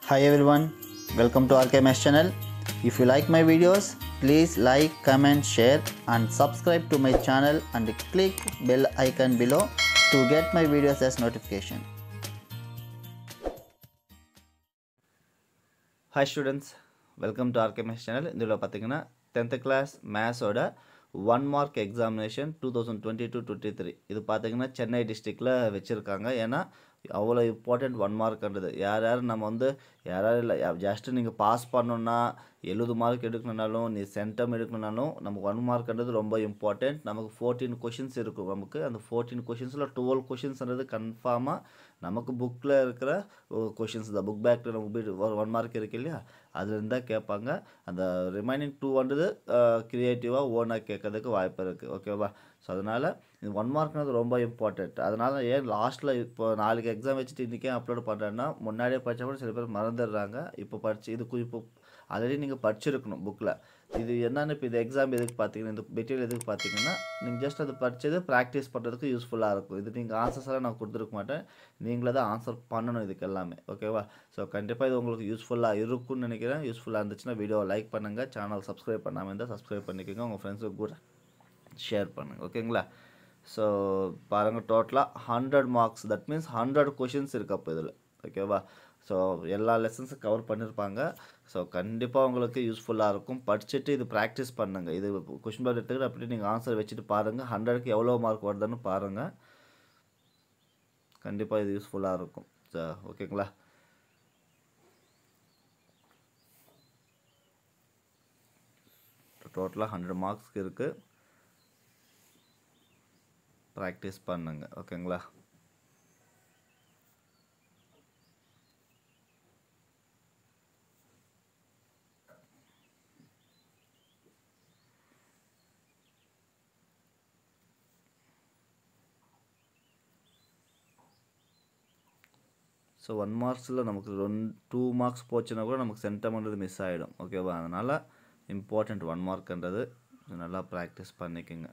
Hi everyone, welcome to RKMS channel. If you like my videos, please like, comment, share and subscribe to my channel and click bell icon below to get my videos as notification. Hi students welcome to RKS channel இதில் பார்த்தீங்கன்னா tenth class மேத்ஸோட one mark examination two thousand twenty two twenty three இது பார்த்தீங்கன்னா சென்னை டிஸ்ட்ரிக்டில் வச்சுருக்காங்க ஏன்னா அவ்வளோ important one மார்க்ன்றது யார் யார் நம்ம வந்து யாராவது இல்லை ஜஸ்ட்டு நீங்கள் பாஸ் பண்ணணுன்னா எழுபது மார்க் எடுக்கணுனாலும் நீ சென்டம் எடுக்கணுனாலும் நமக்கு ஒன் மார்க்ன்றது ரொம்ப இம்பார்ட்டண்ட் நமக்கு ஃபோர்டீன் கொஷின்ஸ் இருக்கும் நமக்கு அந்த ஃபோர்டீன் கொஷின்ஸில் டுவெல் கொஷின்ஸ்ன்றது கன்ஃபார்மாக நமக்கு புக்கில் இருக்கிற கொஷின்ஸ் தான் புக் பேக்கில் நம்ம ஒன் மார்க் இருக்கு இல்லையா அதுலேருந்து தான் கேட்பாங்க அந்த ரிமைனிங் டூ வந்து க்ரியேட்டிவாக ஓனாக கேட்கறதுக்கு வாய்ப்பு இருக்குது ஓகேவா ஸோ அதனால் இது ஒன் மார்க்னது ரொம்ப இம்பார்ட்டண்ட் அதனால் ஏன் லாஸ்ட்டில் இப்போ நாளைக்கு எக்ஸாம் வச்சுட்டு இன்றைக்கே அப்லோட் பண்ணுறேன்னா முன்னாடியே படித்தா கூட சில பேர் மறந்துடுறாங்க இப்போ படித்து இது இப்போ ஆல்ரெடி நீங்கள் படிச்சிருக்கணும் புக்கில் இது என்னென்னு இப்போ இது எக்ஸாம் எதுக்கு பார்த்தீங்கன்னா இந்த மெட்டீரியல் எதுக்கு பார்த்தீங்கன்னா நீங்கள் ஜஸ்ட் அது படித்தது ப்ராக்டிஸ் பண்ணுறதுக்கு யூஸ்ஃபுல்லாக இருக்கும் இது நீங்கள் ஆன்சர்ஸ் எல்லாம் நான் கொடுத்துருக்க மாட்டேன் நீங்களே தான் ஆன்சர் பண்ணணும் இதுக்கு எல்லாமே ஓகேவா ஸோ கண்டிப்பாக இது உங்களுக்கு யூஸ்ஃபுல்லாக இருக்கும்னு நினைக்கிறேன் யூஸ்ஃபுல்லாக இருந்துச்சுன்னா வீடியோவை லைக் பண்ணுங்கள் சேனல் சப்ஸ்கிரைப் பண்ணாமல் இருந்தால் சப்ஸ்கிரைப் பண்ணிக்கோங்க உங்கள் ஃப்ரெண்ட்ஸுக்கு கூட ஷேர் பண்ணுங்கள் ஓகேங்களா ஸோ பாருங்கள் டோட்டலாக hundred marks that means hundred questions இருக்குது அப்போ இதில் ஓகேவா ஸோ எல்லா லெசன்ஸும் கவர் பண்ணியிருப்பாங்க ஸோ கண்டிப்பாக உங்களுக்கு யூஸ்ஃபுல்லாக இருக்கும் படிச்சுட்டு இது ப்ராக்டிஸ் பண்ணுங்கள் இது கொஷின் பேப்பர் எடுத்துக்கிட்டு அப்படியே நீங்கள் ஆன்சர் வச்சுட்டு பாருங்கள் ஹண்ட்ரடுக்கு எவ்வளோ மார்க் வருதுன்னு பாருங்கள் கண்டிப்பாக இது யூஸ்ஃபுல்லாக இருக்கும் ஸோ ஓகேங்களா டோட்டலாக ஹண்ட்ரட் மார்க்ஸ்க்கு இருக்குது ப்ராக்டிஸ் பண்ணுங்க ஓகேங்களா ஸோ ஒன் மார்க்ஸில் நமக்கு ரெண்டு டூ மார்க்ஸ் போச்சுன்னா கூட நமக்கு சென்டமெண்ட்றது மிஸ் ஆகிடும் ஓகேவா அதனால் இம்பார்ட்டண்ட் ஒன் மார்க்ன்றது நல்லா ப்ராக்டிஸ் பண்ணிக்கோங்க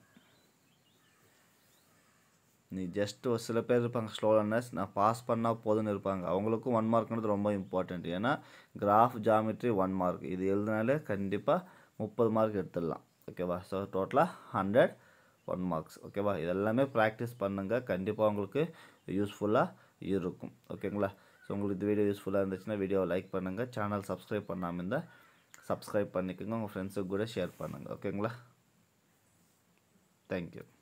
நீ ஜஸ்ட் ஒரு சில பேர் இருப்பாங்க ஸ்லோ லேர்னர்ஸ் நான் பாஸ் பண்ணால் போதும்னு இருப்பாங்க அவங்களுக்கும் ஒன் மார்க்ன்றது ரொம்ப இம்பார்ட்டண்ட் ஏன்னா கிராஃப் ஜாமெட்ரி ஒன் மார்க் இது எழுதினாலே கண்டிப்பாக முப்பது மார்க் எடுத்துடலாம் ஓகேவா ஸோ டோட்டலாக ஹண்ட்ரட் ஒன் மார்க்ஸ் ஓகேவா இதெல்லாமே ப்ராக்டிஸ் பண்ணுங்கள் கண்டிப்பாக உங்களுக்கு யூஸ்ஃபுல்லாக இருக்கும் ஓகேங்களா ஸோ உங்களுக்கு இந்த வீடியோ யூஸ்ஃபுல்லாக இருந்துச்சுன்னா வீடியோவை லைக் பண்ணுங்கள் சேனல் சப்ஸ்கிரைப் பண்ணாமல் இருந்தால் சப்ஸ்கிரைப் பண்ணிக்கோங்க உங்கள் ஃப்ரெண்ட்ஸுக்கு கூட ஷேர் பண்ணுங்கள் ஓகேங்களா தேங்க்யூ